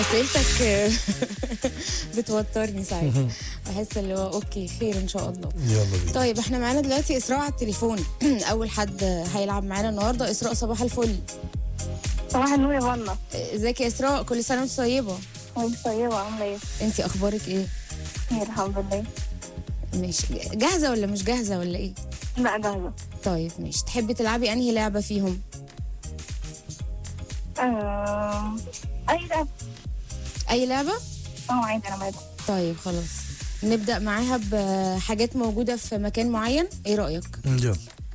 اسئلتك بتوترني ساعتها بحس اللي هو اوكي خير ان شاء الله يلا بينا طيب احنا معانا دلوقتي اسراء على التليفون اول حد هيلعب معانا النهارده اسراء صباح الفل صباح النور يا فنا ازيك يا اسراء كل سنه وانت طيبه وانت طيبة عاملة ايه؟ انت اخبارك ايه خير الحمد لله ماشي جاهزه ولا مش جاهزه ولا ايه لا جاهزة طيب ماشي تحبي تلعبي انهي لعبه فيهم آه... أي لعبة اي لعبه اه عادي أنا معاك طيب خلاص نبدا معاها بحاجات موجوده في مكان معين ايه رايك يلا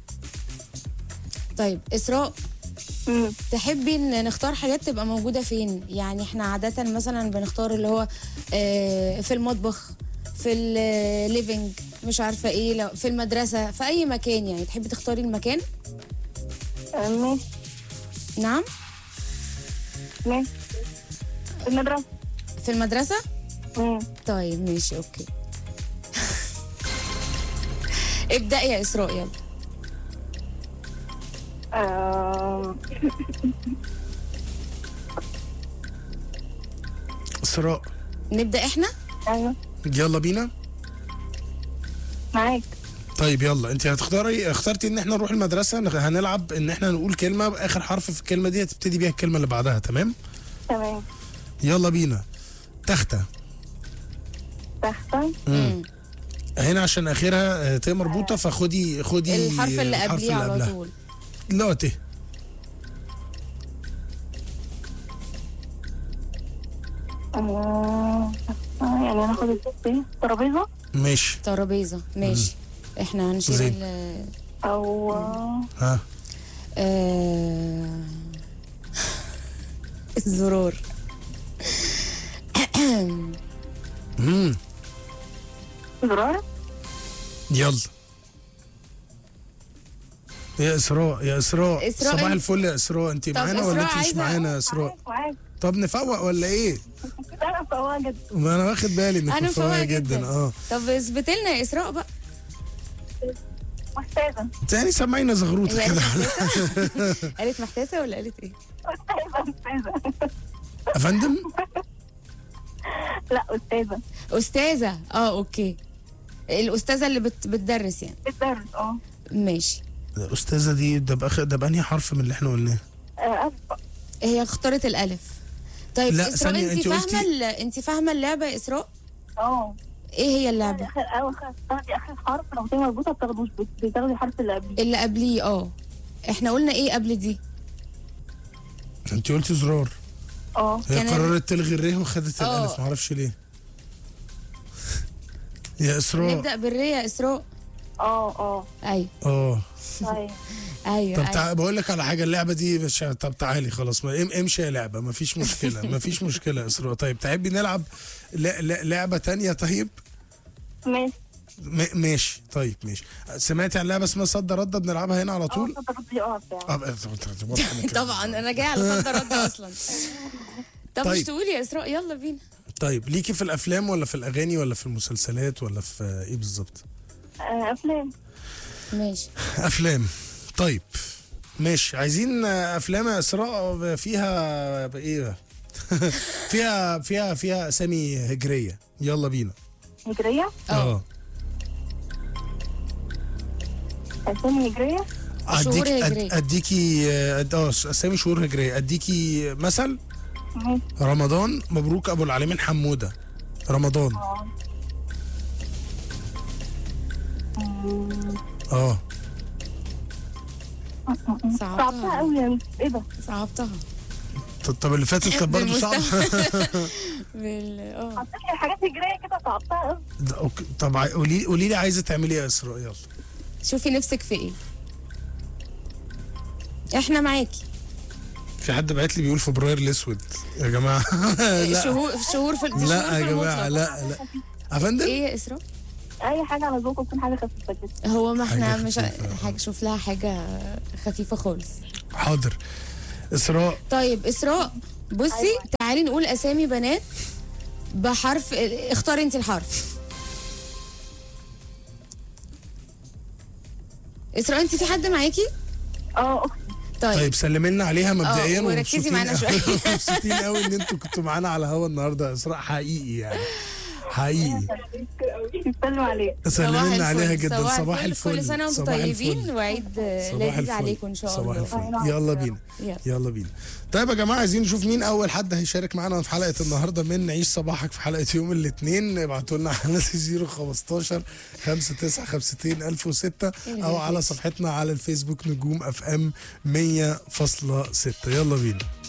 طيب اسراء أمم، تحبي ان نختار حاجات تبقى موجوده فين يعني احنا عاده مثلا بنختار اللي هو آه، في المطبخ في الليفينج مش عارفه ايه لو في المدرسه في اي مكان يعني تحبي تختاري المكان آه، ماشي نعم ماشي في المدرسة في المدرسه أمم، طيب ماشي اوكي ابدأ يا اسراء يلا آه... اسراء نبدأ احنا أيوه يلا بينا معاك طيب يلا انت هتختاري اخترتي ان احنا نروح المدرسه نغ- هنلعب ان احنا نقول كلمه اخر حرف في الكلمه دي هتبتدي بيها الكلمه اللي بعدها تمام تمام يلا بينا تختة تحت مم. هنا عشان اخرها آه، ت مربوطه فخدي خدي الحرف اللي الحرف قبليه على قبلها. طول لا ت آه... يعني هناخد الست ايه؟ ترابيزة ماشي ترابيزة ماشي احنا هنشيل زين. ال- أو آه، ها آه، الزرار امم زرار يلا يا اسراء يا اسراء إسراء صباح انت- الفل يا اسراء انت طب معانا ولا إسراء انت مش عايزة- معانا يا اسراء معاك معاك طب نفوق ولا ايه أنا سواها جدا ما انا واخد بالي انك انا مفوقه مفوقة جدا جدا اه طب اثبت لنا يا اسراء بقى أستاذة تاني سمعينا زغروطه هي كده قالت محتاسة قالت محتاسة ولا قالت ايه أستاذة أستاذة يا فندم لا أستاذة استاذة اه اوكي الاستاذة اللي بت... بتدرس يعني بتدرس اه ماشي الاستاذه دي ده بأخ... ده بأنهي حرف من اللي احنا قلناه آه، أسفة هي اختارت الالف طيب لا، اسراء ثانية، انت انت فاهمه قلتي- ال... انت فاهمه اللعبه يا اسراء اه ايه هي اللعبه اخر اول تاخدي اخر حرف لو هي مربوطه بتاخدوش بتاخدي الحرف اللي قبليه اللي قبليه اه احنا قلنا ايه قبل دي انت قلتي زرار اه هي كان- قررت تلغي الره وخدت اه. الالف معرفش ليه يا اسراء نبدا بالري يا اسراء اه اه ايوه اه طيب ايوه طب أيوة. تع... بقول لك على حاجه اللعبه دي مش طب تعالي خلاص ما... ام... امشي يا لعبه ما فيش مشكله ما فيش مشكله يا اسراء طيب تحبي نلعب ل... ل... لعبه تانية طيب ماشي م... ماشي طيب ماشي سمعتي عن لعبه اسمها صد رد بنلعبها هنا على طول اه تاخدي اه بتاع اه بقى- واضح إنك- طبعا انا جايه على صد رد اصلا طب مش طيب. تقولي يا اسراء يلا بينا طيب ليكي في الافلام ولا في الاغاني ولا في المسلسلات ولا في ايه بالظبط آه، افلام ماشي افلام طيب ماشي عايزين افلام يا اسراء فيها ايه فيها فيها فيها اسامي هجريه يلا بينا هجريه اه اسامي هجريه شهور اديك هجرية. أد- اديكي اه آه، اسامي شهور هجريه اديكي مثل ماشي رمضان مبروك ابو العالمين حموده رمضان اه اه صعبتها صعبتها قوي يعني ايه ده صعبتها طب- طب اللي فاتت كانت برضه صعبه بال اه حطيت لي حاجات هجريه كده صعبتها قوي ده أوكي. طب عاي- قولي قولي لي عايزه تعملي ايه يا اسراء يلا شوفي نفسك في ايه احنا معاكي في حد بعت لي بيقول فبراير الاسود يا جماعه لا شهور شهور في دي شهور لا في يا جماعه المطلق. لا لا يا فندم ايه يا اسراء اي حاجه على ذوقك تكون حاجه خفيفه كده هو ما احنا حاجة مش خفيفة. حاجة شوف لها حاجة خفيفة خالص حاضر اسراء طيب إسراء بصي أيوة. تعالي نقول أسامي بنات بحرف اختاري انت الحرف إسراء انت في حد معاكي اه اختي طيب, طيب سلمي لنا عليها مبدئيا آه، وركزي ومبسوطين معانا قوي- شوية. مبسوطين قوي ان انتوا كنتوا معانا على هوا النهارده يا اسراء حقيقي يعني حقيقي يسلم عليك سلمي لنا عليها جدا صباح, صباح الفل كل سنه وانتم صباح طيبين الفل. وعيد آه، صباح لذيذ الفل. عليكم ان شاء صباح الله الفل يلا بينا يلا. يلا بينا طيب يا جماعه عايزين نشوف مين اول حد هيشارك معانا في حلقه النهارده من نعيش صباحك في حلقه يوم الاثنين ابعتوا لنا على 015 5952 1006 او على صفحتنا على الفيسبوك نجوم اف ام 100.6 يلا بينا